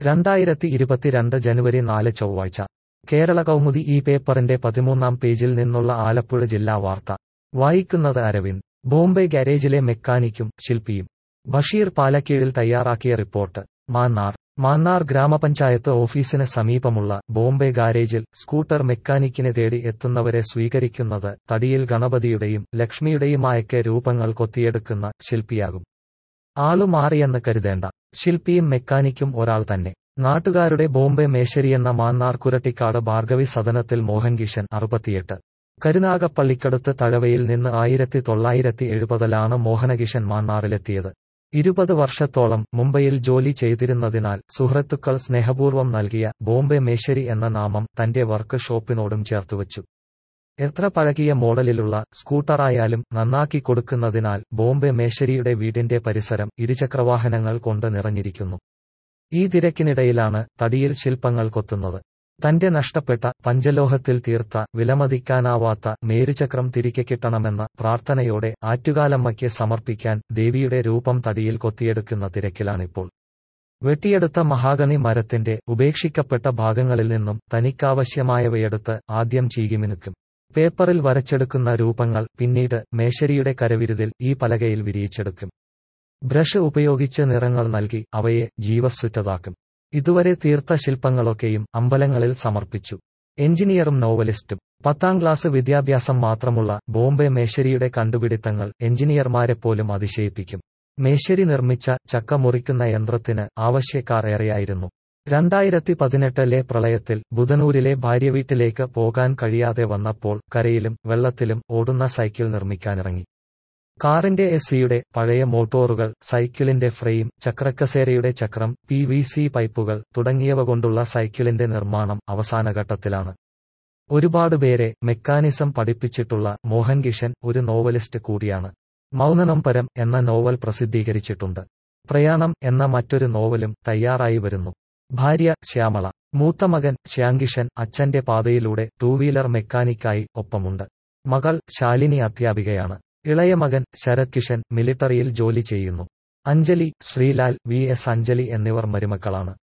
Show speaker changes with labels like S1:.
S1: രണ്ടായിരത്തി ഇരുപത്തിരണ്ട് ജനുവരി നാല് ചൊവ്വാഴ്ച കേരള കൗമുദി ഈ പേപ്പറിന്റെ പതിമൂന്നാം പേജിൽ നിന്നുള്ള ആലപ്പുഴ ജില്ലാ വാർത്ത വായിക്കുന്നത് അരവിന്ദ് ബോംബെ ഗാരേജിലെ മെക്കാനിക്കും ശില്പിയും ബഷീർ പാലക്കീഴിൽ തയ്യാറാക്കിയ റിപ്പോർട്ട് മാന്നാർ മാന്നാർ ഗ്രാമപഞ്ചായത്ത് ഓഫീസിന് സമീപമുള്ള ബോംബെ ഗാരേജിൽ സ്കൂട്ടർ മെക്കാനിക്കിനെ തേടി എത്തുന്നവരെ സ്വീകരിക്കുന്നത് തടിയിൽ ഗണപതിയുടെയും ലക്ഷ്മിയുടെയുമായൊക്കെ രൂപങ്ങൾ കൊത്തിയെടുക്കുന്ന ശില്പിയാകും ആളു മാറിയെന്ന് കരുതേണ്ട ശില്പിയും മെക്കാനിക്കും ഒരാൾ തന്നെ നാട്ടുകാരുടെ ബോംബെ മേശരിയെന്ന മാന്നാർ കുരട്ടിക്കാട് ഭാർഗവി സദനത്തിൽ മോഹൻകിഷൻ അറുപത്തിയെട്ട് കരുനാഗപ്പള്ളിക്കടുത്ത് തഴവയിൽ നിന്ന് ആയിരത്തി തൊള്ളായിരത്തി എഴുപതിലാണ് മോഹനകിഷൻ മാന്നാറിലെത്തിയത് ഇരുപത് വർഷത്തോളം മുംബൈയിൽ ജോലി ചെയ്തിരുന്നതിനാൽ സുഹൃത്തുക്കൾ സ്നേഹപൂർവ്വം നൽകിയ ബോംബെ മേശരി എന്ന നാമം തന്റെ വർക്ക് ഷോപ്പിനോടും ചേർത്തുവച്ചു എത്ര പഴകിയ മോഡലിലുള്ള സ്കൂട്ടറായാലും നന്നാക്കി കൊടുക്കുന്നതിനാൽ ബോംബെ മേശരിയുടെ വീടിന്റെ പരിസരം ഇരുചക്രവാഹനങ്ങൾ കൊണ്ട് നിറഞ്ഞിരിക്കുന്നു ഈ തിരക്കിനിടയിലാണ് തടിയിൽ ശില്പങ്ങൾ കൊത്തുന്നത് തന്റെ നഷ്ടപ്പെട്ട പഞ്ചലോഹത്തിൽ തീർത്ത വിലമതിക്കാനാവാത്ത മേരുചക്രം തിരികെ കിട്ടണമെന്ന പ്രാർത്ഥനയോടെ ആറ്റുകാലമ്മയ്ക്ക് സമർപ്പിക്കാൻ ദേവിയുടെ രൂപം തടിയിൽ കൊത്തിയെടുക്കുന്ന തിരക്കിലാണിപ്പോൾ വെട്ടിയെടുത്ത മഹാഗണി മരത്തിന്റെ ഉപേക്ഷിക്കപ്പെട്ട ഭാഗങ്ങളിൽ നിന്നും തനിക്കാവശ്യമായവയെടുത്ത് ആദ്യം ചീകിമിനുക്കും പേപ്പറിൽ വരച്ചെടുക്കുന്ന രൂപങ്ങൾ പിന്നീട് മേശരിയുടെ കരവിരുതിൽ ഈ പലകയിൽ വിരിയിച്ചെടുക്കും ബ്രഷ് ഉപയോഗിച്ച് നിറങ്ങൾ നൽകി അവയെ ജീവസ്സുറ്റതാക്കും ഇതുവരെ തീർത്ത ശില്പങ്ങളൊക്കെയും അമ്പലങ്ങളിൽ സമർപ്പിച്ചു എഞ്ചിനീയറും നോവലിസ്റ്റും പത്താം ക്ലാസ് വിദ്യാഭ്യാസം മാത്രമുള്ള ബോംബെ മേശരിയുടെ കണ്ടുപിടുത്തങ്ങൾ എഞ്ചിനീയർമാരെപ്പോലും അതിശയിപ്പിക്കും മേശരി നിർമ്മിച്ച ചക്ക മുറിക്കുന്ന യന്ത്രത്തിന് ആവശ്യക്കാർ ഏറെയായിരുന്നു രണ്ടായിരത്തി പതിനെട്ടിലെ പ്രളയത്തിൽ ബുധനൂരിലെ ഭാര്യവീട്ടിലേക്ക് പോകാൻ കഴിയാതെ വന്നപ്പോൾ കരയിലും വെള്ളത്തിലും ഓടുന്ന സൈക്കിൾ നിർമ്മിക്കാനിറങ്ങി കാറിന്റെ എസിയുടെ പഴയ മോട്ടോറുകൾ സൈക്കിളിന്റെ ഫ്രെയിം ചക്രക്കസേരയുടെ ചക്രം പി വി സി പൈപ്പുകൾ തുടങ്ങിയവ കൊണ്ടുള്ള സൈക്കിളിന്റെ നിർമ്മാണം അവസാനഘട്ടത്തിലാണ് ഒരുപാട് പേരെ മെക്കാനിസം പഠിപ്പിച്ചിട്ടുള്ള മോഹൻ കിഷൻ ഒരു നോവലിസ്റ്റ് കൂടിയാണ് മൗനനംപരം എന്ന നോവൽ പ്രസിദ്ധീകരിച്ചിട്ടുണ്ട് പ്രയാണം എന്ന മറ്റൊരു നോവലും തയ്യാറായി വരുന്നു ഭാര്യ ശ്യാമള മൂത്ത മകൻ ശ്യാങ്കിഷൻ അച്ഛന്റെ പാതയിലൂടെ ടൂ വീലർ മെക്കാനിക്കായി ഒപ്പമുണ്ട് മകൾ ശാലിനി അധ്യാപികയാണ് ഇളയ മകൻ ശരത് കിഷൻ മിലിട്ടറിയിൽ ജോലി ചെയ്യുന്നു അഞ്ജലി ശ്രീലാൽ വി എസ് അഞ്ജലി എന്നിവർ മരുമക്കളാണ്